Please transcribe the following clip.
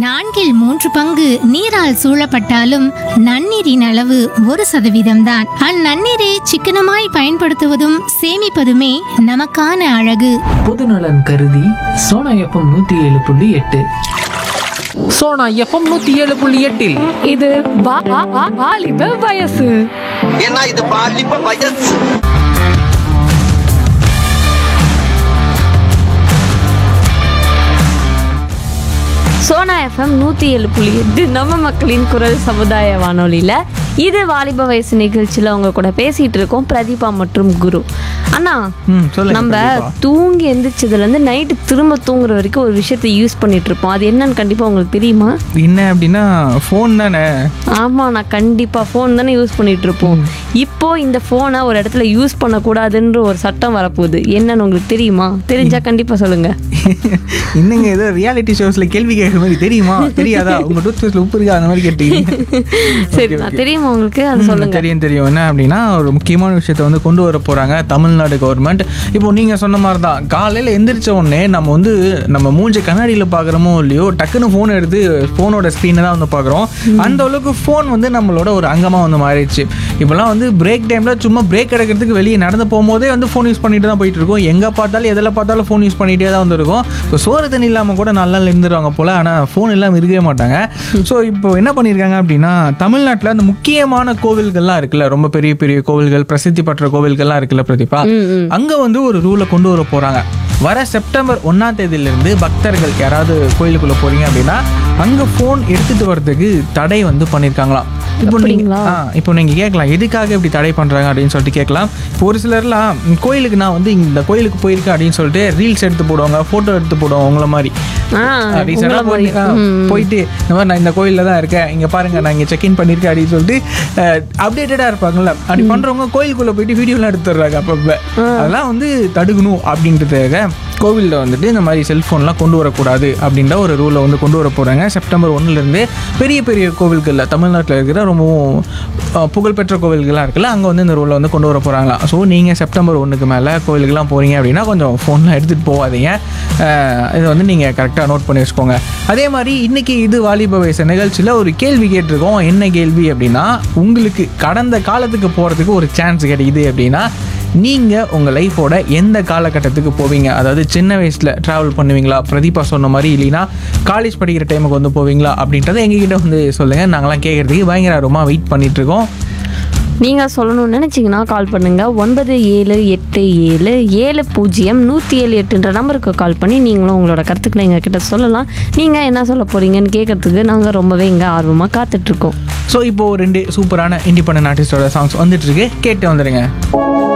நான்கில் மூன்று பங்கு நீரால் சூழப்பட்டாலும் நன்னீரின் அளவு ஒரு சதவீதம்தான் அந்நன்னீரை சிக்கனமாய் பயன்படுத்துவதும் சேமிப்பதுமே நமக்கான அழகு பொதுநலன் கருதி சோனா எஃப்எம் நூத்தி ஏழு புள்ளி எட்டு சோனா எஃப்எம் நூத்தி ஏழு புள்ளி எட்டில் இது வா- வா- வா- வாலிப வயசு ஏன்னா இது பாலிப்ப வயசு சோனா எஃப்எம் நூற்றி ஏழு புள்ளி எட்டு நம்ம மக்களின் குரல் சமுதாய வானொலியில் இது வாலிப வயசு நிகழ்ச்சியில் அவங்க கூட பேசிட்டு இருக்கோம் பிரதீபா மற்றும் குரு அண்ணா ம், சொல்லுங்க நம்ம பிரதீபா. தூங்கி எந்திரிச்சதுலேருந்து நைட்டு திரும்ப தூங்குற வரைக்கும் ஒரு விஷயத்தை யூஸ் பண்ணிட்டு இருப்போம் அது என்னன்னு கண்டிப்பாக உங்களுக்கு தெரியுமா என்ன அப்படின்னா ஃபோன் தானே ஆமாம் நான் கண்டிப்பாக ஃபோன் தானே யூஸ் பண்ணிட்டு இருப்போம் இப்போ இந்த ஃபோனை ஒரு இடத்துல யூஸ் பண்ணக்கூடாதுன்ற ஒரு சட்டம் வரப்போகுது என்னன்னு உங்களுக்கு தெரியுமா தெரிஞ்சா கண்டிப்பாக சொல்லுங்க என்னங்க ஏதோ ரியாலிட்டி ஷோஸ்ல கேள்வி கேட்குற மாதிரி தெரியுமா தெரியாதா உங்க டூத் பேஸ்ட்ல உப்பு இருக்கா அந்த மாதிரி கேட்டீங்க சரி நான் தெரியுமா உங்களுக்கு அது ம், சொல்லுங்க தெரியும் தெரியும் என்ன அப்படின்னா ஒரு முக்கியமான விஷயத்த வந்து கொண்டு வர போறாங்க தமிழ்நாடு கவர்மெண்ட் இப்போ நீங்க சொன்ன மாதிரி தான் காலையில எந்திரிச்ச உடனே நம்ம வந்து நம்ம மூஞ்ச கண்ணாடியில பாக்குறோமோ இல்லையோ டக்குன்னு ஃபோன் எடுத்து ஃபோனோட ஸ்க்ரீனை தான் வந்து பாக்குறோம் அந்த அளவுக்கு ஃபோன் வந்து நம்மளோட ஒரு அங்கமா வந்து மாறிடுச்சு இப்போலாம் வந்து பிரேக் டைம்ல சும்மா பிரேக் எடுக்கிறதுக்கு வெளியே நடந்து போகும்போதே வந்து ஃபோன் யூஸ் பண்ணிட்டு தான் போயிட்டு இருக்கோம் எங்க பார்த்தாலும் எதில் பார்த்தாலும் ஃபோன் யூஸ் பண்ணிட்டே தான் வந்து இருக்கும் இப்போ சோறு தண்ணி இல்லாமல் கூட நல்லா இருந்துருவாங்க போல ஆனால் ஃபோன் இல்லாமல் இருக்கவே மாட்டாங்க ஸோ இப்போ என்ன பண்ணியிருக்காங்க அப்படின்னா தமிழ்நாட்டில் அந்த முக்கியமான கோவில்கள்லாம் இருக்குல்ல ரொம்ப பெரிய பெரிய கோவில்கள் பிரசித்தி பெற்ற கோவில்கள்லாம் இருக்குல்ல பிரதீபா அங்கே வந்து ஒரு ரூலை கொண்டு வர போகிறாங்க வர செப்டம்பர் ஒன்றாம் தேதியிலிருந்து பக்தர்கள் யாராவது கோயிலுக்குள்ளே போறீங்க அப்படின்னா அங்கே ஃபோன் எடுத்துகிட்டு வர்றதுக்கு தடை வந்து பண்ணியிருக்காங்களாம் இப்போ நீங்கள் ஆ இப்போ நீங்கள் கேட்கலாம் எதுக்காக இப்படி தடை பண்ணுறாங்க அப்படின்னு சொல்லிட்டு கேட்கலாம் இப்போ ஒரு சிலர்லாம் ம், கோயிலுக்கு நான் வந்து இந்த கோயிலுக்கு போயிருக்கேன் அப்படின்னு சொல்லிட்டு ரீல்ஸ் எடுத்து போடுவாங்க ஃபோட்டோ எடுத்து போடுவாங்க உங்களை மாதிரி ஆ, ரீசெண்டாக உங்களை மாதிரி. போயிட்டு இந்த மாதிரி நான் இந்த கோயிலில் தான் இருக்கேன் இங்கே பாருங்க நான் இங்கே செக்இன் பண்ணியிருக்கேன் அப்படின்னு சொல்லிட்டு அப்டேட்டடாக இருப்பாங்கல்ல அப்படி பண்ணுறவங்க கோயிலுக்குள்ளே போயிட்டு வீடியோலாம் எடுத்துடுறாங்க அப்பப்போ அதெல்லாம் வந்து தடுக்கணும் அப்படின்றதுக்காக கோவிலில் வந்துட்டு இந்த மாதிரி செல்ஃபோன்லாம் கொண்டு வரக்கூடாது அப்படின்ற ஒரு ரூலை வந்து கொண்டு வர போகிறாங்க செப்டம்பர் ஒன்றுலேருந்து பெரிய பெரிய கோவில்களில் தமிழ்நாட்டில் இருக்கிற ரொம்பவும் அஹ், புகழ்பெற்ற கோவில்கள்லாம் இருக்குல்ல அங்கே வந்து இந்த ரூலை வந்து கொண்டு வர போகிறாங்களா ஸோ நீங்கள் செப்டம்பர் ஒன்றுக்கு மேலே கோவிலுக்குலாம் போகிறீங்க அப்படின்னா கொஞ்சம் ஃபோன்லாம் எடுத்துகிட்டு போகாதீங்க அஹ், இதை வந்து நீங்கள் கரெக்டாக நோட் பண்ணி வச்சுக்கோங்க அதே மாதிரி இன்னைக்கு இது வாலிப வயசு நிகழ்ச்சியில் ஒரு கேள்வி கேட்டிருக்கோம் என்ன கேள்வி அப்படின்னா உங்களுக்கு கடந்த காலத்துக்கு போகிறதுக்கு ஒரு சான்ஸ் கிடைக்குது அப்படின்னா நீங்கள் உங்கள் லைஃபோட எந்த காலகட்டத்துக்கு போவீங்க அதாவது சின்ன வயசில் ட்ராவல் பண்ணுவீங்களா பிரதீபா சொன்ன மாதிரி இல்லைன்னா காலேஜ் படிக்கிற டைமுக்கு வந்து போவீங்களா அப்படின்றத எங்ககிட்ட வந்து சொல்லுங்கள் நாங்களாம் கேட்குறதுக்கு பயங்கர ஆர்வமாக வெயிட் பண்ணிகிட்ருக்கோம் நீங்கள் சொல்லணும்னு நினச்சிங்கன்னா கால் பண்ணுங்கள் ஒன்பது ஏழு எட்டு ஏழு ஏழு பூஜ்ஜியம் நூற்றி ஏழு எட்டுன்ற நம்பருக்கு கால் பண்ணி நீங்களும் உங்களோட கருத்துக்களை எங்கள் கிட்ட சொல்லலாம் நீங்கள் என்ன சொல்ல போகிறீங்கன்னு கேட்கறதுக்கு நாங்கள் ரொம்பவே இங்கே ஆர்வமாக காத்துட்ருக்கோம் ஸோ இப்போது ரெண்டு சூப்பரான இண்டிபெண்டன்ட் ஆர்டிஸ்டோட சாங்ஸ் வந்துட்டு இருக்கு கேட்டு வந்துடுங்க